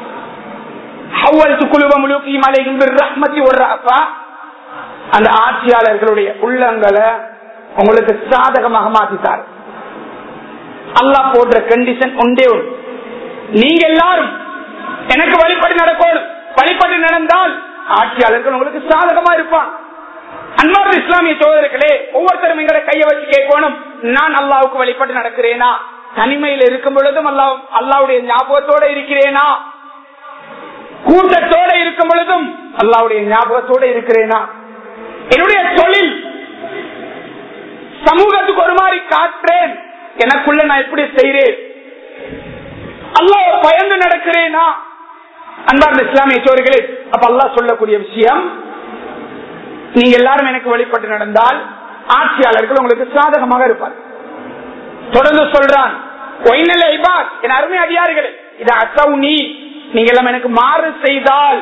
அந்த ஆட்சியாளர்களுடைய உள்ளங்களை உங்களுக்கு சாதகமாக மாத்தித்தார் அல்லாஹ் போடுற கண்டிஷன் ஒன்றே ஒன்று நீங்க எல்லாரும் எனக்கு வழிபட்டு நடக்கணும் வழிபட்டு நடந்தால் ஆட்சியாளர்கள் உங்களுக்கு சாதகமா இருப்பான் அன்பார்ந்த இஸ்லாமிய சோதர்களே ஒவ்வொருத்தரும் எங்களை கையை வச்சு கேட்கணும் நான் அல்லாவுக்கு வழிபட்டு நடக்கிறேனா தனிமையில் இருக்கும் பொழுதும் அல்லாஹ் அல்லாவுடைய ஞாபகத்தோட இருக்கிறேனா கூட்டத்தோட இருக்கும் பொழுதும் அல்லாவுடைய ஞாபகத்தோட இருக்கிறேனா என்னுடைய தொழில் சமூகத்துக்கு ஒரு மாதிரி காட்டுறேன் எனக்குள்ள நான் எப்படி செய்றேன் அல்லாஹ் பயந்து நடக்கிறேனா அன்பார்ந்த இஸ்லாமிய சோர்களே அப்ப அல்லாஹ் சொல்லக்கூடிய விஷயம் நீங்க எல்லாரும் எனக்கு வழிபட்டு நடந்தால் ஆட்சியாளர்கள் உங்களுக்கு சாதகமாக இருப்பார் தொடர்ந்து சொல்றான் என் அருமை அதிகாரிகளே இது அசவுனி நீங்க எல்லாம் எனக்கு மாறு செய்தால்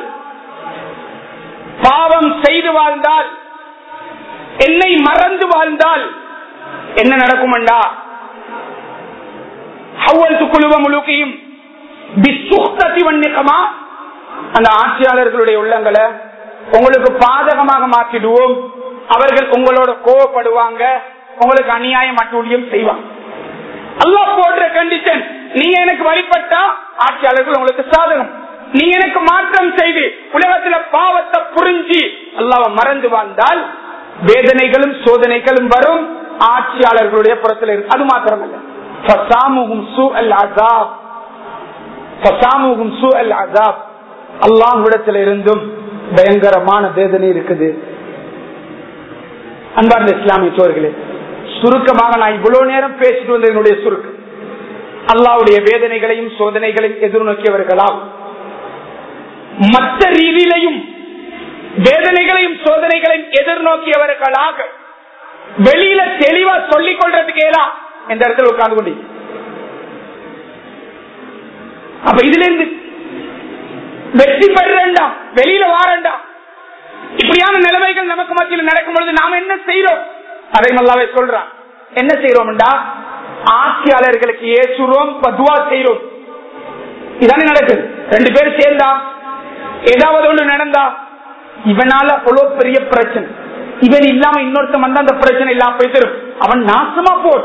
பாவம் செய்து வாழ்ந்தால் என்னை மறந்து வாழ்ந்தால் என்ன நடக்கும்டா ஹவ்வல் துக்குழுவ முழுக்கையும் வன்னிக்கமா அந்த ஆட்சியாளர்களுடைய உள்ளங்களை உங்களுக்கு பாதகமாக மாற்றிடுவோம் அவர்கள் உங்களோட கோவப்படுவாங்க உங்களுக்கு அநியாயம் அட்டூழியம் செய்வாங்க அல்லா போடுற கண்டிஷன் நீங்க எனக்கு வழிபட்டா ஆட்சியாளர்கள் உங்களுக்கு சாதகம் நீ எனக்கு மாற்றம் செய்து உலகத்துல பாவத்தை புரிஞ்சு அல்லாவ மறந்து வாழ்ந்தால் வேதனைகளும் சோதனைகளும் வரும் ஆட்சியாளர்களுடைய புறத்தில் இருக்கு அது மாத்திரமல்ல ஃபசாமுஹும் சூஅல் அஸாப். ஃபசாமுஹும் சூஅல் அஸாப். அல்லாஹ்விடத்தில் இருந்தும் பயங்கரமான வேதனை இருக்குது அன்பார்ந்த இஸ்லாமிய சோர்களே சுருக்கமாக நான் இவ்வளவு நேரம் பேசிட்டு வந்த என்னுடைய சுருக்கம் அல்லாவுடைய வேதனைகளையும் சோதனைகளையும் எதிர்நோக்கியவர்களாம் மற்ற ரீதியிலையும் வேதனைகளையும் சோதனைகளையும் எதிர்நோக்கியவர்களாக வெளியில தெளிவா சொல்லிக் கொள்றதுக்கு ஏதா இந்த இடத்துல உட்கார்ந்து கொண்டு அப்ப இதுல இருந்து வெற்றி பெறண்டாம் வெளியில வாரண்டாம் இப்படியான நிலைமைகள் நமக்கு மத்தியில் நடக்கும் பொழுது நாம என்ன செய்யறோம் அதை நல்லாவே சொல்றான் என்ன செய்யறோம்டா ஆட்சியாளர்களுக்கு ஏசுறோம் பதுவா செய்யறோம் இதானே நடக்குது ரெண்டு பேரும் சேர்ந்தா ஏதாவது ஒண்ணு நடந்தா இவனால அவ்வளவு பெரிய பிரச்சனை இவன் இல்லாம இன்னொருத்தன் வந்தா அந்த பிரச்சனை இல்லாம போயிட்டு அவன் நாசமா போர்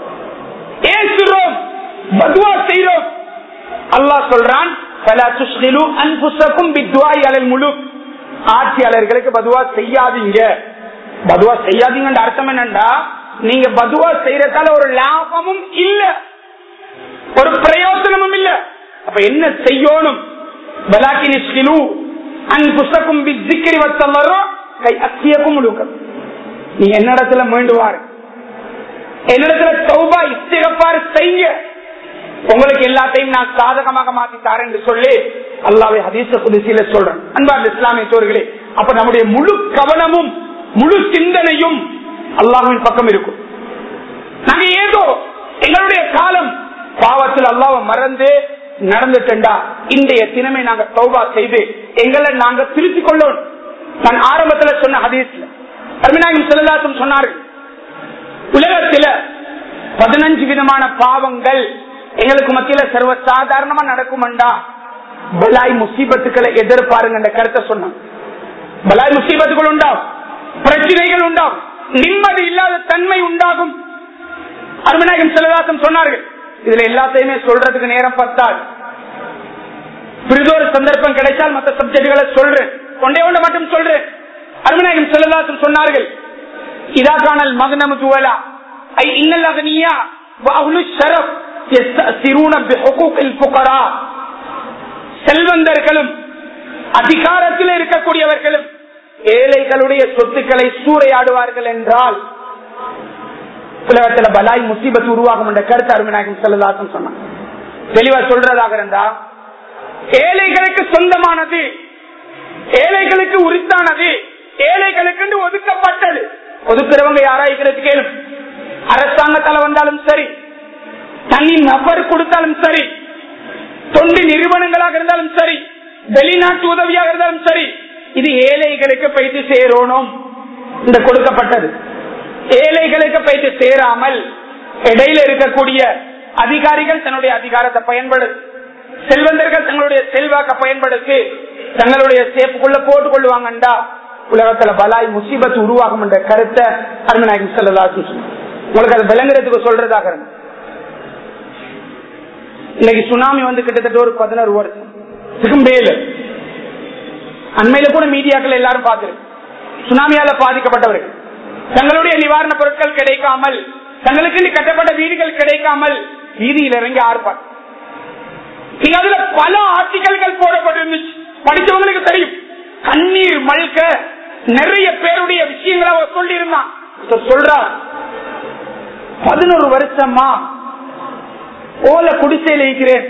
ஏசுறோம் பதுவா செய்யறோம் அல்லாஹ் சொல்றான் "ஃபலா துஷ்கிலு அன்ஃபுஸக்கும் பித்துஆஇ அலல் முலுக்." ஆட்சியாளர்களுக்கு பதுவா செய்யாதீங்க பதுவா செய்யாதீங்கன்ற அர்த்தம் என்னண்டா நீங்க பதுவா செய்யறதால ஒரு லாபமும் இல்ல ஒரு பிரயோஜனமும் இல்ல அப்ப என்ன செய்யணும் பலாக்கினிஸ்கிலு அன்புசக்கும் பிசிக்கரி வத்தல்லரும் கை அத்தியக்கும் முழுக்கம் நீங்க என்னிடத்துல மீண்டுவாரு என்னிடத்துல சௌபா இஸ்திகப்பாரு செய்யுங்க உங்களுக்கு எல்லாத்தையும் நான் சாதகமாக மாத்தி தாரேன் என்று சொல்லி அல்லாவை ஹதீச குதிசியில சொல்றேன் அன்பார்ந்த இஸ்லாமிய சோர்களே அப்ப நம்முடைய முழு கவனமும் முழு சிந்தனையும் அல்லாஹின் பக்கம் இருக்கும் நாங்க ஏதோ எங்களுடைய காலம் பாவத்தில் அல்லாவை மறந்து நடந்துட்டா இன்றைய தினமே நாங்க தௌபா செய்து எங்களை நாங்க திருத்திக் கொள்ளணும் நான் ஆரம்பத்துல சொன்ன ஹதீஸ்ல அருமினாயும் செல்லாத்தும் சொன்னார்கள் உலகத்தில பதினஞ்சு விதமான பாவங்கள் எங்களுக்கு மத்தியில சர்வ சாதாரணமா நடக்கும்டா பலாய் முசீபத்துக்களை எதிர்பாருங்க என்ற கருத்தை சொன்னாங்க பலாய் முசீபத்துகள் உண்டாகும் பிரச்சனைகள் உண்டாகும் நிம்மதி இல்லாத தன்மை உண்டாகும் அருமநாயகம் செல்வதாசம் சொன்னார்கள் இதுல எல்லாத்தையுமே சொல்றதுக்கு நேரம் பத்தாது பிரிதொரு சந்தர்ப்பம் கிடைச்சால் மற்ற சப்ஜெக்டுகளை சொல்றேன் ஒன்றே ஒன்று மட்டும் சொல்றேன் அருமநாயகம் செல்வதாசம் சொன்னார்கள் இதா காணல் மகனமு துவலா ஐ இன்னல் அகனியா வாஹுலு ஷரப் يستأثرون بحقوق الفقراء செல்வந்தர்களும் அதிகாரத்தில் இருக்கக்கூடியவர்களும் ஏழைகளுடைய சொத்துக்களை சூறையாடுவார்கள் என்றால் உலகத்துல பலாய் முசீபத் உருவாகும் என்ற கருத்து அருமநாயகம் செல்லதாசன் சொன்னான் தெளிவா சொல்றதாக இருந்தா ஏழைகளுக்கு சொந்தமானது ஏழைகளுக்கு உரித்தானது ஏழைகளுக்கு ஒதுக்கப்பட்டது ஒதுக்குறவங்க யாராய்கிறது கேளும் அரசாங்கத்தால வந்தாலும் சரி தனி நபர் கொடுத்தாலும் சரி தொண்டு நிறுவனங்களாக இருந்தாலும் சரி வெளிநாட்டு உதவியாக இருந்தாலும் சரி இது ஏழைகளுக்கு போயிட்டு சேரணும் இந்த கொடுக்கப்பட்டது ஏழைகளுக்கு போயிட்டு சேராமல் இடையில இருக்கக்கூடிய அதிகாரிகள் தன்னுடைய அதிகாரத்தை பயன்படு செல்வந்தர்கள் தங்களுடைய செல்வாக்க பயன்படுத்தி தங்களுடைய சேப்புக்குள்ள போட்டுக் கொள்வாங்கண்டா உலகத்துல பலாய் முசீபத்து உருவாகும் என்ற கருத்தை அருமநாயகம் செல்லதாசி உங்களுக்கு அது விளங்குறதுக்கு சொல்றதாக இருந்து இன்னைக்கு சுனாமி வந்து கிட்டத்தட்ட ஒரு பதினோரு வருஷம் மேல அண்மையில கூட மீடியாக்கள் எல்லாரும் பார்த்திருக்கு சுனாமியால பாதிக்கப்பட்டவர்கள் தங்களுடைய நிவாரண பொருட்கள் கிடைக்காமல் தங்களுக்கு கட்டப்பட்ட வீடுகள் கிடைக்காமல் வீதியில் இறங்கி ஆர்ப்பார் நீங்க அதுல பல ஆர்டிகல்கள் போடப்பட்டிருந்துச்சு படிச்சவங்களுக்கு தெரியும் கண்ணீர் மழ்க நிறைய பேருடைய விஷயங்களை அவர் சொல்லி இருந்தான் சொல்றார் பதினோரு வருஷமா ஓல குடிசையில் இருக்கிறேன்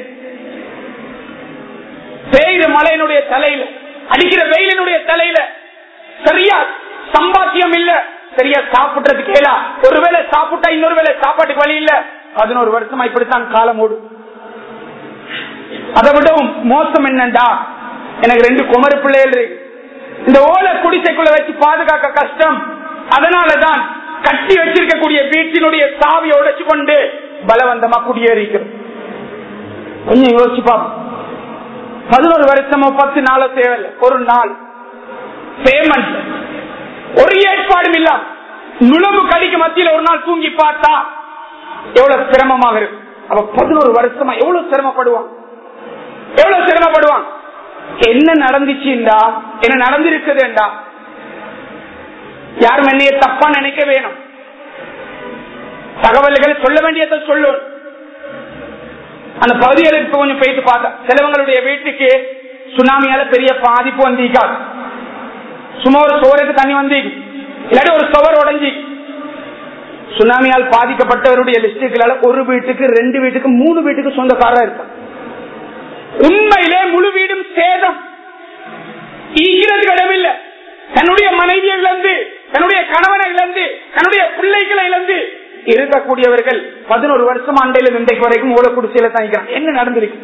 பெய்த மலையினுடைய தலையில அடிக்கிற வெயிலினுடைய தலையில சரியா சம்பாத்தியம் இல்ல சரியா சாப்பிடுறது கேளா ஒருவேளை சாப்பிட்டா இன்னொரு வேலை சாப்பாட்டுக்கு வழி இல்ல பதினோரு வருஷமா இப்படித்தான் காலம் ஓடும் அதை விடவும் மோசம் என்னண்டா எனக்கு ரெண்டு குமரி பிள்ளைகள் இருக்கு இந்த ஓலை குடிசைக்குள்ள வச்சு பாதுகாக்க கஷ்டம் அதனாலதான் கட்டி வச்சிருக்கக்கூடிய வீட்டினுடைய சாவியை உடைச்சு கொண்டு பலவந்தமா குடியேறிக்கிறோம் கொஞ்சம் யோசிச்சு பார்ப்போம் பதினோரு வருஷமோ பத்து நாளோ தேவையில்லை ஒரு நாள் பேமெண்ட் ஒரு ஏற்பாடும் இல்ல நுழவு கடிக்கு மத்தியில் ஒரு நாள் தூங்கி பார்த்தா எவ்வளவு சிரமமாக இருக்கு அவ பதினோரு வருஷமா எவ்வளவு சிரமப்படுவான் எவ்வளவு சிரமப்படுவான் என்ன நடந்துச்சுண்டா என்ன நடந்திருக்குதுண்டா யாரும் என்னைய தப்பா நினைக்க வேணும் தகவல்களை சொல்ல வேண்டியதை சொல்லும் அந்த பகுதிகளுக்கு கொஞ்சம் போயிட்டு பார்த்தா சிலவங்களுடைய வீட்டுக்கு சுனாமியால பெரிய பாதிப்பு வந்திருக்காது சும்மா ஒரு சோருக்கு தண்ணி வந்து இல்லாட்டி ஒரு சுவர் உடஞ்சி சுனாமியால் பாதிக்கப்பட்டவருடைய லிஸ்டுகளால ஒரு வீட்டுக்கு ரெண்டு வீட்டுக்கு மூணு வீட்டுக்கு சொந்தக்காரா இருக்கான் உண்மையிலே முழு வீடும் சேதம் ஈகிறது இடமில்லை தன்னுடைய மனைவியை இழந்து தன்னுடைய கணவனை இழந்து தன்னுடைய பிள்ளைகளை இழந்து இருக்கக்கூடியவர்கள் பதினோரு வருஷம் ஆண்டையில இன்றைக்கு வரைக்கும் ஓல குடிசையில தங்கிக்கிறான் என்ன நடந்திருக்கு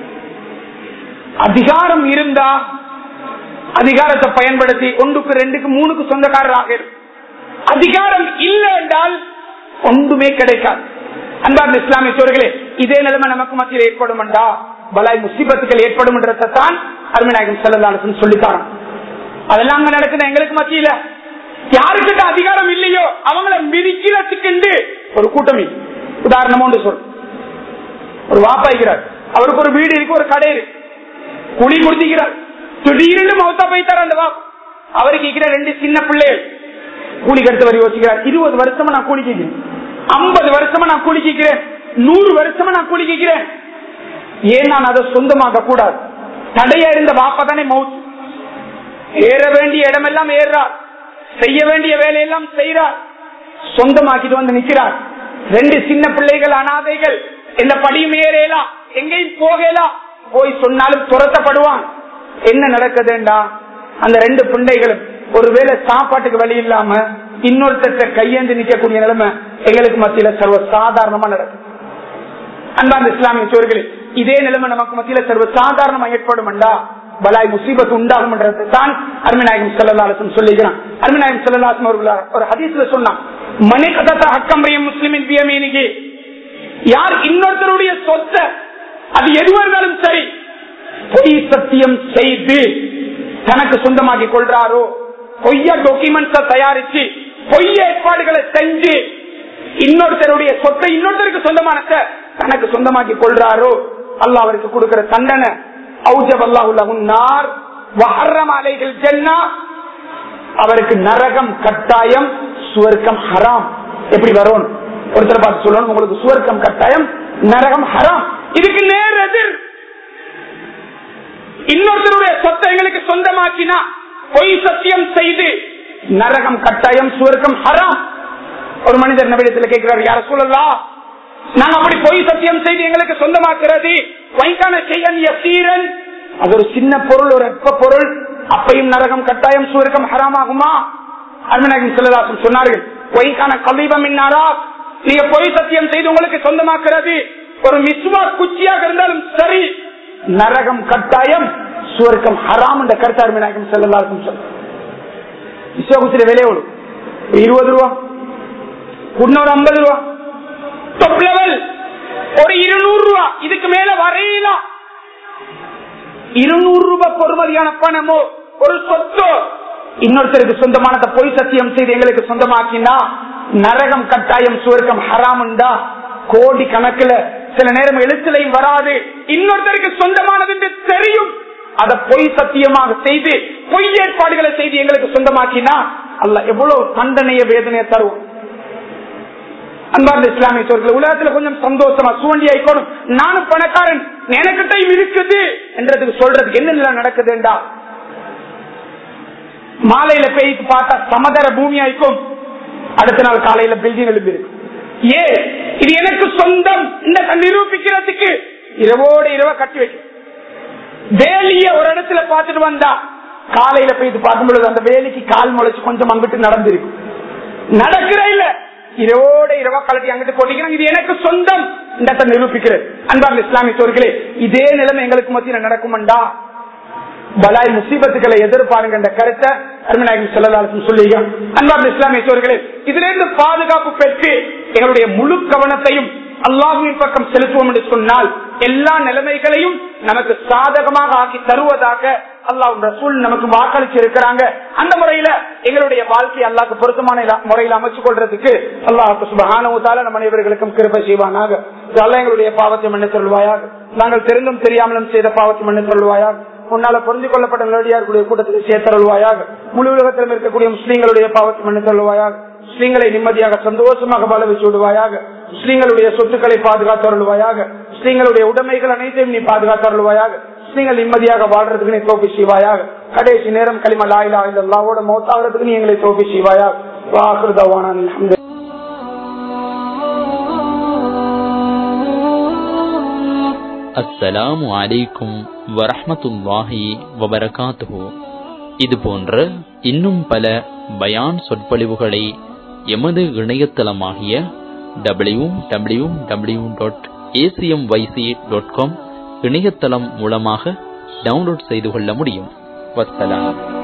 அதிகாரம் இருந்தா அதிகாரத்தை பயன்படுத்தி ஒன்றுக்கு ரெண்டுக்கு மூணுக்கு சொந்தக்காரராக இருக்கும் அதிகாரம் இல்லை என்றால் ஒன்றுமே கிடைக்காது அன்பார்ந்த இஸ்லாமிய சோர்களே இதே நிலைமை நமக்கு மத்தியில் ஏற்படும் என்றா பலாய் முசிபத்துகள் ஏற்படும் என்றதான் அருமநாயகம் செல்லதாலசன் சொல்லித்தாரான் அதெல்லாம் அங்க நடக்குது எங்களுக்கு மத்தியில யாருக்கிட்ட அதிகாரம் இல்லையோ அவங்கள மிதிக்கிறதுக்கு ஒரு கூட்டமி உதாரணமா ஒன்று சொல் ஒரு வாப்பா இருக்கிறார் அவருக்கு ஒரு வீடு இருக்கு ஒரு கடை இருக்கு குழி கொடுத்துக்கிறார் திடீர்னு மௌத்தா போய்த்தார் அந்த வாப் அவருக்கு இருக்கிற ரெண்டு சின்ன பிள்ளைகள் கூலி கடுத்து வரி யோசிக்கிறார் இருபது வருஷமா நான் கூலி கேட்கிறேன் ஐம்பது வருஷமா நான் கூலி கேட்கிறேன் நூறு வருஷமா நான் கூலி கேட்கிறேன் ஏன் நான் அதை சொந்தமாக்க கூடாது தடையா இருந்த வாப்பா தானே மவுத் ஏற வேண்டிய இடமெல்லாம் ஏறார் செய்ய வேண்டிய வேலையெல்லாம் செய்யறார் சொந்தமாக்கிட்டு வந்து நிக்கிறார் ரெண்டு சின்ன பிள்ளைகள் அனாதைகள் இந்த படியும் ஏறலாம் எங்கேயும் போகலாம் போய் சொன்னாலும் துரத்தப்படுவான் என்ன நடக்குதுண்டா அந்த ரெண்டு பிள்ளைகளும் ஒருவேளை சாப்பாட்டுக்கு வழி இல்லாம இன்னொருத்தட்ட கையேந்து நிக்கக்கூடிய நிலைமை எங்களுக்கு மத்தியில சர்வ சாதாரணமா நடக்கும் அன்பாந்த இஸ்லாமிய சோர்களே இதே நிலைமை நமக்கு மத்தியில சர்வ சாதாரணமா ஏற்படும் பலாய் முசீபத் உண்டாகும் தான் அருமிநாயகம் செல்லலாசம் சொல்லிக்கிறான் அருமிநாயகம் செல்லலாசம் அவர்கள் ஒரு ஹதீஸ்ல சொன்னான் மணி கதா ஹக்கம்பரியம் முஸ்லிமின் பியமீனிக்கு யார் இன்னொருத்தருடைய சொத்தை அது எதுவாக இருந்தாலும் சரி பொய் சத்தியம் செய்து தனக்கு சொந்தமாக்கி கொள்றாரோ பொய்ய டாக்குமெண்ட்ஸ தயாரிச்சு பொய்ய ஏற்பாடுகளை செஞ்சு இன்னொருத்தருடைய சொத்தை இன்னொருத்தருக்கு சொந்தமானத தனக்கு சொந்தமாக்கி கொள்றாரோ அல்ல அவருக்கு கொடுக்கிற தண்டனை அவருக்கு நரகம் கட்டாயம் சுவர்க்கம் ஹராம் எப்படி வரும் ஒருத்தர் பார்த்து சொல்லணும் உங்களுக்கு சுவர்க்கம் கட்டாயம் நரகம் ஹராம் இதுக்கு நேர் எதிர் இன்னொருத்தருடைய சொத்தை எங்களுக்கு சொந்தமாக்கினா பொய் சத்தியம் செய்து நரகம் கட்டாயம் சுவர்க்கம் ஹராம் ஒரு மனிதர் நபிடத்தில் கேட்கிறார் யார சொல்லலாம் நாங்க அப்படி பொய் சத்தியம் செய்து எங்களுக்கு சொந்தமாக்குறது வைக்கான செய்யன் யசீரன் அது ஒரு சின்ன பொருள் ஒரு அற்ப பொருள் அப்பையும் நரகம் கட்டாயம் சுவர்க்கம் ஹராமாகுமா அருமநாயகம் செல்லதாசன் சொன்னார்கள் வைக்கான கலீபம் இன்னாரா நீங்க பொய் சத்தியம் செய்து உங்களுக்கு சொந்தமாக்குறது ஒரு மிஸ்வா குச்சியாக இருந்தாலும் சரி நரகம் கட்டாயம் சுவர்க்கம் ஹராம் என்ற கருத்து அருமநாயகம் செல்லலாருக்கும் சொல்ல மிஸ்வா குச்சியில விலை எவ்வளவு இருபது ரூபா இன்னொரு ஐம்பது ரூபா டாப் லெவல் ஒரு இருநூறு ரூபா இதுக்கு மேல வரையலாம் இருநூறு ரூபாய் பொறுமதியான பணமோ ஒரு சொத்தோ இன்னொருத்தருக்கு சொந்தமானதை பொய் சத்தியம் செய்து எங்களுக்கு சொந்தமாக்கினா நரகம் கட்டாயம் சுவர்க்கம் ஹராமுண்டா கோடி கணக்குல சில நேரம் எழுத்துலையும் வராது இன்னொருத்தருக்கு சொந்தமானது என்று தெரியும் அதை பொய் சத்தியமாக செய்து பொய் ஏற்பாடுகளை செய்து எங்களுக்கு சொந்தமாக்கினா அல்ல எவ்வளவு தண்டனைய வேதனையை தருவோம் அன்பார்ந்த இஸ்லாமிய சோர்கள் உலகத்துல கொஞ்சம் சந்தோஷமா சுவண்டி ஆயிக்கணும் நானும் பணக்காரன் எனக்கிட்டையும் இருக்குது என்றதுக்கு சொல்றதுக்கு என்ன நிலை நடக்குதுண்டா மாலையில பெய்து பார்த்தா சமதர பூமி ஆயிக்கும் அடுத்த நாள் காலையில பில்டிங் எழுப்பி இருக்கு ஏ இது எனக்கு சொந்தம் இந்த நிரூபிக்கிறதுக்கு இரவோடு இரவ கட்டி வைக்கும் வேலிய ஒரு இடத்துல பார்த்துட்டு வந்தா காலையில போயிட்டு பார்க்கும் பொழுது அந்த வேலிக்கு கால் முளைச்சு கொஞ்சம் அங்கிட்டு நடந்திருக்கு நடக்கிற இல்ல இரவோட இரவா கலட்டி அங்கிட்டு போட்டீங்கன்னா இது எனக்கு சொந்தம் இந்த நிரூபிக்கிறது அன்பார்ந்த இஸ்லாமிய சோர்களே இதே நிலைமை எங்களுக்கு மத்தியில் நடக்கும்டா பலாய் முசீபத்துக்களை எதிர்பாருங்க என்ற கருத்தை அருமநாயகம் சொல்லலாலும் சொல்லுங்க அன்பார்ந்த இஸ்லாமிய சோர்களே இதுல இருந்து பாதுகாப்பு பெற்று எங்களுடைய முழு கவனத்தையும் அல்லாஹுவின் பக்கம் செலுத்துவோம் என்று சொன்னால் எல்லா நிலைமைகளையும் நமக்கு சாதகமாக ஆக்கி தருவதாக அல்லாஹ் ரசூல் நமக்கு வாக்களிச்சு இருக்கிறாங்க அந்த முறையில எங்களுடைய வாழ்க்கையை அல்லாக்கு பொருத்தமான முறையில் அமைச்சு கொள்றதுக்கு அல்லாஹுக்கு சுபகானவத்தால நம் அனைவர்களுக்கும் கிருப்பை செய்வானாக எங்களுடைய பாவத்தை மன்னித்து சொல்வாயாக நாங்கள் தெரிந்தும் தெரியாமலும் செய்த பாவத்தை மன்னித்து சொல்வாயாக உன்னால பொருந்திக் கொள்ளப்பட்ட நேரடியார்களுடைய கூட்டத்தில் சேர்த்தருள்வாயாக முழு உலகத்திலும் இருக்கக்கூடிய முஸ்லீம்களுடைய பாவத்தை மன்னித்தருள்வாயாக முஸ்லீம்களை நிம்மதியாக சந்தோஷமாக வாழ வச்சு விடுவாயாக முஸ்லீம்களுடைய சொத்துக்களை பாதுகாத்தருள்வாயாக முஸ்லீம்களுடைய உடைமைகள் அனைத்தையும் நீ பாதுகாத்தருள்வாயாக முஸ்லீம்கள் நிம்மதியாக வாழ்றதுக்கு நீ தோப்பி செய்வாயாக கடைசி நேரம் களிம லாயிலா இல்லாவோட மௌத்தாகிறதுக்கு நீ எங்களை தோப்பி செய்வாயாக வாக்குறுதவான அல்ஹம்து அஸ்ஸலாமு அலைக்கும் வரஹ்மத்துல்லாஹி வபரகாத்துஹு இது போன்ற இன்னும் பல பயான் சொற்பொழிவுகளை எமது இணையதளமாகிய W W W dot ACM YC dot com இணையதளம் மூலமாக டவுன்லோட் செய்து கொள்ள முடியும் வஸ்ஸலாம்